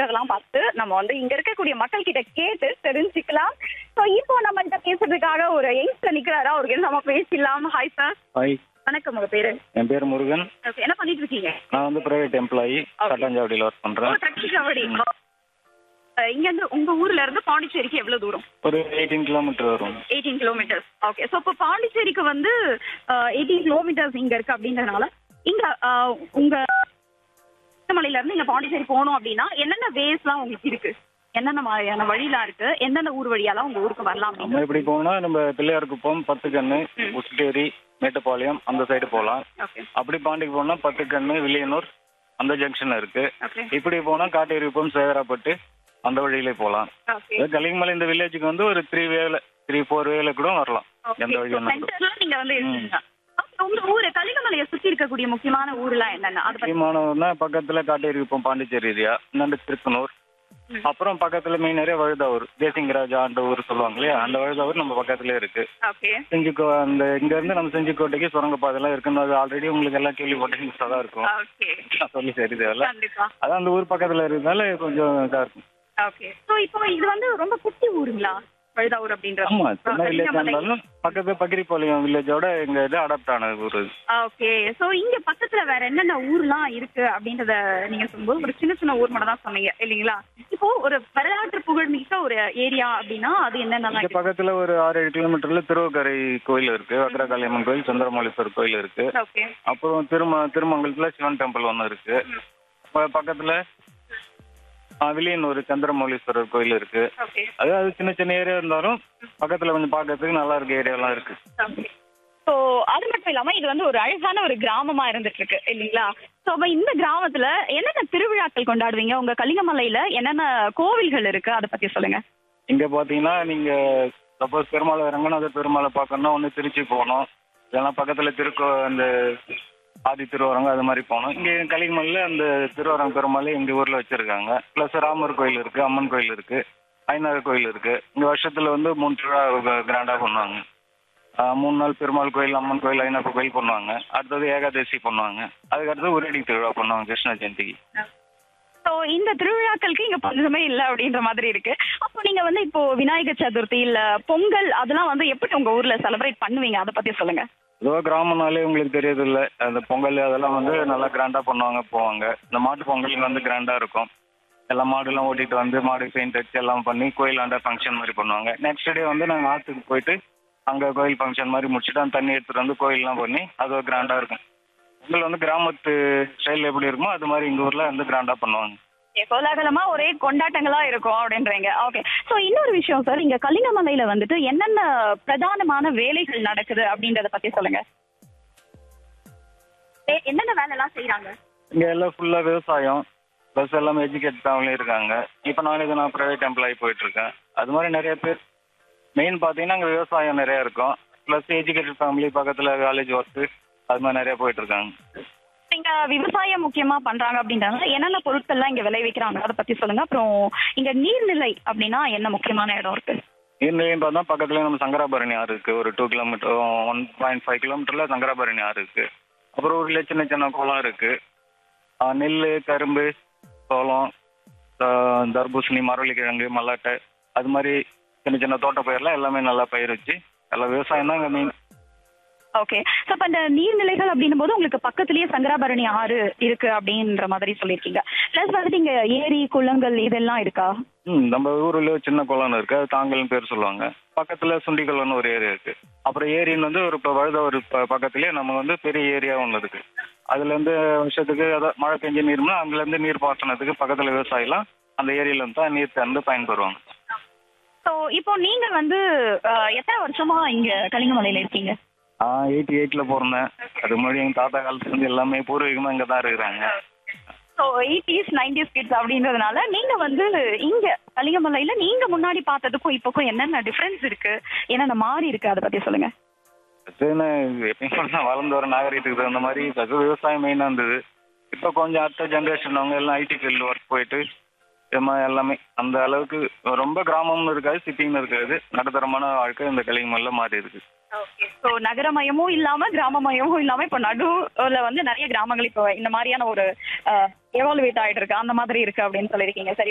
அப்படின்றதெல்லாம் பார்த்து நம்ம வந்து இங்க இருக்கக்கூடிய மக்கள் கிட்ட கேட்டு தெரிஞ்சுக்கலாம் ஸோ இப்போ நம்மள்ட்ட பேசுறதுக்காக ஒரு யங்ஸ்டர் நிக்கிறாரு அவருக்கு நம்ம பேசிடலாம் ஹாய் சார் ஹாய் வணக்கம் உங்க பேரு என் பேர் முருகன் Okay, என்ன பண்ணிட்டு இருக்கீங்க நான் வந்து பிரைவேட் எம்ப்ளாயி தட்டாஞ்சாவடியில் ஒர்க் ஓ பண்ணுறேன் தட்டிச்சாவடி இங்க இருந்து உங்க ஊர்ல இருந்து பாண்டிச்சேரிக்கு எவ்வளவு தூரம் ஒரு எயிட்டீன் கிலோமீட்டர் வரும் எயிட்டீன் கிலோமீட்டர்ஸ் ஓகே ஸோ இப்போ பாண்டிச்சேரிக்கு வந்து எயிட்டீன் கிலோமீட்டர்ஸ் இங்க இருக்கு அப்படின்றதுனால இங்க அஹ், உங்க மலையில இருந்து இங்க பாண்டிச்சேரி போகணும் அப்படின்னா என்னென்ன வேஸ்லாம் உங்களுக்கு இருக்கு என்னென்ன மாதிரியான வழிலாம் இருக்கு எந்தெந்த ஊர் வழியாலாம் உங்க ஊருக்கு வரலாம் நம்ம அப்படின்னு எப்படி போகணும்னா நம்ம பிள்ளையாருக்கு போகும் பத்துக்கண்ணு உசுட்டேரி மேட்டுப்பாளையம் அந்த சைடு போகலாம் ஓகே அப்படி பாண்டிக்கு போனா பத்துக்கண்ணு வில்லியனூர் அந்த ஜங்ஷன் இருக்கு ஓகே இப்படி போனா காட்டேரி போம் சேகராப்பட்டு அந்த வழியிலே போகலாம் ஓகே கலிங்கமலை இந்த வில்லேஜுக்கு வந்து ஒரு த்ரீ வேல த்ரீ ஃபோர் வேல கூட வரலாம் எந்த வழி வேணா கூட சென்டர்ல நீங்க வந்து இருக்கீங்க Okay, உங்க ஊரு கலிங்கமலையை சுத்தி இருக்கக்கூடிய முக்கியமான ஊர்லாம் என்னென்ன அதை பத்தி முக்கியமானதுன்னா பக்கத்துல காட்டேரி போம் பாண்டிச்சேரி ஏரியா இன்னொன்று திருப்பனூர் அப்புறம் பக்கத்துல மெயின் ஏரியா வழுதாவூர் தேசிங்கராஜா அந்த ஊர் சொல்லுவாங்க இல்லையா அந்த வழுதாவூர் நம்ம பக்கத்துலயே இருக்கு ஓகே செஞ்சிக்கோ அந்த இங்க இருந்து நம்ம செஞ்சிக்கோட்டைக்கு சுரங்கப்பாதைலாம் இருக்குன்னு அது ஆல்ரெடி உங்களுக்கு எல்லாம் கேள்விப்பட்ட நியூஸாக தான் இருக்கும் ஓகே நான் சொல்லி சரி தேவையில்ல கண்டிப்பா அதான் அந்த ஊர் பக்கத்துல இருக்கிறதுனால கொஞ்சம் இதா இருக்கும் ஓகே சோ இப்போ இது வந்து ரொம்ப குட்டி ஊருங்களா வழுதாவூர் அப்படின்றது ஆமா சின்ன வில்லேஜ் கலிங்கமலை. இருந்தாலும் பக்கத்து பக்கிரிப்பாளையம் வில்லேஜோட எங்க இது அடாப்ட் ஆன ஊர் இது. ஓகே சோ இங்க பக்கத்துல வேற என்னென்ன ஊர்லாம் இருக்கு அப்படின்றத நீங்க சொல்லும்போது ஒரு சின்ன சின்ன ஊர் மட்டும் தான் சொன்னீங்க இல்லைங்களா இப்போ ஒரு வரலாற்று புகழ்மிக்க ஒரு ஏரியா அப்படின்னா அது என்னென்னலாம் இங்க இருக்கு பக்கத்துல ஒரு ஆறு ஏழு கிலோமீட்டர்ல திருவக்கரை கோயில் இருக்கு வக்ரகாளியம்மன் கோயில் சந்திரமௌலீஸ்வரர் கோயில் இருக்கு ஓகே அப்புறம் திரும திருமங்கலத்துல சிவன் டெம்பிள் ஒன்று இருக்கு ப- பக்கத்துல ஆ, வில்லியனூர் சந்திரமௌலீஸ்வரர் கோயில் இருக்கு ஓகே அதாவது சின்ன சின்ன ஏரியா இருந்தாலும் பக்கத்துல கொஞ்சம் பார்க்கறதுக்கு நல்லா இருக்க ஏரியாலாம் இருக்கு ஓகே ஸோ அது மட்டும் இல்லாம இது வந்து ஒரு அழகான ஒரு கிராமமா இருந்துட்டு இருக்கு இல்லைங்களா ஸோ அப்ப இந்த கிராமத்துல என்னென்ன திருவிழாக்கள் கொண்டாடுவீங்க உங்க கலிங்கமலையில என்னென்ன கோவில்கள் இருக்கு அதை பத்தி சொல்லுங்க இங்க பாத்தீங்கன்னா நீங்க சப்போஸ் பெருமாள் ரங்கநாதர் பெருமாளை பார்க்கணும்னா ஒண்ணு திருச்சி போகணும் இல்லைன்னா பக்கத்துல திருக்கோ அந்த ஆதி திருவரங்கம் அது மாதிரி போகணும் இங்க கலிங்கமல்ல அந்த திருவரங்க பெருமாள் எங்க ஊர்ல வச்சிருக்காங்க பிளஸ் ராமர் கோயில் இருக்கு அம்மன் கோயில் இருக்கு ஐநாறு கோயில் இருக்கு இந்த வருஷத்துல வந்து மூணு திருவிழா கிராண்டா பண்ணுவாங்க ஆஹ் மூணு நாள் பெருமாள் கோயில் அம்மன் கோயில் ஐநாப்பு கோயில் பண்ணுவாங்க அடுத்தது ஏகாதசி பண்ணுவாங்க அதுக்கடுத்து உருடி திருவிழா பண்ணுவாங்க கிருஷ்ண ஜெயந்திக்கு ஸோ இந்த திருவிழாக்களுக்கு இங்க பஞ்சமே இல்லை அப்படின்ற மாதிரி இருக்கு அப்போ நீங்க வந்து இப்போ விநாயகர் சதுர்த்தி இல்ல பொங்கல் அதெல்லாம் வந்து எப்படி உங்க ஊர்ல செலிப்ரேட் பண்ணுவீங்க அதை பத்தி சொல்லுங்க ஏதோ கிராமம்னாலே உங்களுக்கு தெரியுது இல்ல அந்த பொங்கல் அதெல்லாம் வந்து நல்லா கிராண்டா பண்ணுவாங்க போவாங்க இந்த மாட்டு பொங்கல் வந்து கிராண்டா இருக்கும் எல்லாம் மாடுலாம் ஓட்டிட்டு வந்து மாடு பெயிண்ட் அடிச்சு எல்லாம் பண்ணி கோயிலாண்ட ஃபங்க்ஷன் மாதிரி பண்ணுவாங்க நெக்ஸ்ட் டே வந்து நாங்கள் ஆற்றுக்கு போயிட்டு அங்கே கோயில் ஃபங்க்ஷன் மாதிரி முடிச்சுட்டு அந்த தண்ணி எடுத்துட்டு வந்து கோயில்லாம் பண்ணி அது ஒரு கிராண்டா இருக்கும் பொங்கல் வந்து கிராமத்து ஸ்டைல் எப்படி இருக்குமோ அது மாதிரி எங்கள் ஊரில் வந்து கிராண்டா பண்ணுவாங்க கோலாகலமா ஒரே கொண்டாட்டங்களா இருக்கும் அப்படின்றீங்க ஓகே ஸோ இன்னொரு விஷயம் சார் இங்க கலிங்கமலையில வந்துட்டு என்னென்ன பிரதானமான வேலைகள் நடக்குது அப்படின்றத பத்தி சொல்லுங்க ஏ- என்னென்ன வேலை எல்லாம் செய்யறாங்க இங்கே எல்லாம் ஃபுல்லாக விவசாயம் ப்ளஸ் எல்லாமே எஜுகேட் ஃபேமிலியும் இருக்காங்க இப்போ நான் இது நான் ப்ரைவேட் எம்ப்ளாயி போயிட்டு இருக்கேன் அது மாதிரி நிறைய பேர் மெயின் பார்த்தீங்கன்னா அங்கே விவசாயம் நிறைய இருக்கும் ப்ளஸ் எஜுகேட்டட் ஃபேமிலி பக்கத்தில் காலேஜ் ஒர்க்கு அது மாதிரி நிறைய போயிட்டு இருக்காங்க இங்க விவசாயம் முக்கியமா பண்றாங்க அப்படின்றாங்க என்னென்ன பொருட்கள்லாம் இங்க விளைவிக்கிறாங்க அதை பத்தி சொல்லுங்க அப்புறம் இங்க நீர்நிலை அப்படின்னா என்ன முக்கியமான இடம் இருக்கு இன்னும் பார்த்தா பக்கத்துல நம்ம சங்கராபரணி ஆறு இருக்கு ஒரு two kilometre one point five கிலோமீட்டர்ல சங்கராபரணி ஆறு இருக்கு அப்புறம் ஊர்ல சின்ன சின்ன குளம் இருக்கு ஆ, நெல் கரும்பு சோளம் ஆ, தர்பூசணி மரவள்ளிக்கிழங்கு மல்லாட்டை அது மாதிரி சின்ன சின்ன தோட்ட பயிரெலாம் எல்லாமே நல்லா பயிர் வச்சு எல்லாம் விவசாயம் தான் இங்கே மெயின் ஓகே ஸோ அப்ப இந்த நீர்நிலைகள் அப்படின்னும் போது உங்களுக்கு பக்கத்துலயே சங்கராபரணி ஆறு இருக்கு அப்படின்ற மாதிரி சொல்லியிருக்கீங்க பிளஸ் வந்துட்டு இங்க ஏரி குளங்கள் இதெல்லாம் இருக்கா ம் நம்ம ஊர்ல ஒரு சின்ன குளம்னு இருக்கு அது தாங்கல்னு பேர் சொல்லுவாங்க பக்கத்துல சுண்டிக்குளம்னு ஒரு ஏரியா இருக்கு அப்புறம் ஏரின்னு வந்து ஒரு இப்போ வழுத ஒரு ப- பக்கத்துலயே நம்ம வந்து பெரிய ஏரியா ஒன்று இருக்கு அதுல இருந்து வருஷத்துக்கு அதாவது மழை பெஞ்ச நீர்னா அங்குல இருந்து நீர் பாசனத்துக்கு பக்கத்துல விவசாயிலாம் அந்த ஏரியில இருந்து தான் நீர் திறந்து பயன்பெறுவாங்க ஸோ இப்போ நீங்க வந்து அஹ், எத்தனை வருஷமா இங்க கலிங்கமலையில இருக்கீங்க நான் எயிட்டி எயிட்ல பிறந்தேன் அது முன்னாடி எங்க தாத்தா காலத்துல இருந்து எல்லாமே பூர்வீகமா இங்க தான் இருக்கிறாங்க ஸோ எயிட்டிஸ் நைன்டிஸ் கிட்ஸ் அப்படின்றதுனால நீங்க வந்து இங்க கலிங்கமலையில நீங்க முன்னாடி பார்த்ததுக்கும் இப்போக்கும் என்னென்ன டிஃபரன்ஸ் இருக்கு என்னென்ன மாறி இருக்கு அதை பத்தி சொல்லுங்க அதுன்னு எப்பயும் தான் வளர்ந்து வர நாகரிகத்துக்கு தகுந்த மாதிரி அது விவசாயம் மெயினாக இருந்தது இப்போ கொஞ்சம் அடுத்த ஜென்ரேஷன் அவங்க எல்லாம் ஐடி ஃபீல்டு ஒர்க் போயிட்டு சும்மா எல்லாமே அந்த அளவுக்கு ரொம்ப கிராமம்னு இருக்காது சிட்டின்னு இருக்காது நடுத்தரமான வாழ்க்கை இந்த கலிங்கமல்ல மாறி இருக்கு ஸோ நகரமயமும் இல்லாம கிராமமயமும் இல்லாம இப்போ நடுவுல வந்து நிறைய கிராமங்கள் இப்போ இந்த மாதிரியான ஒரு எவாலுவேட் ஆயிட்டு இருக்கு அந்த மாதிரி இருக்கு அப்படின்னு சொல்லியிருக்கீங்க சரி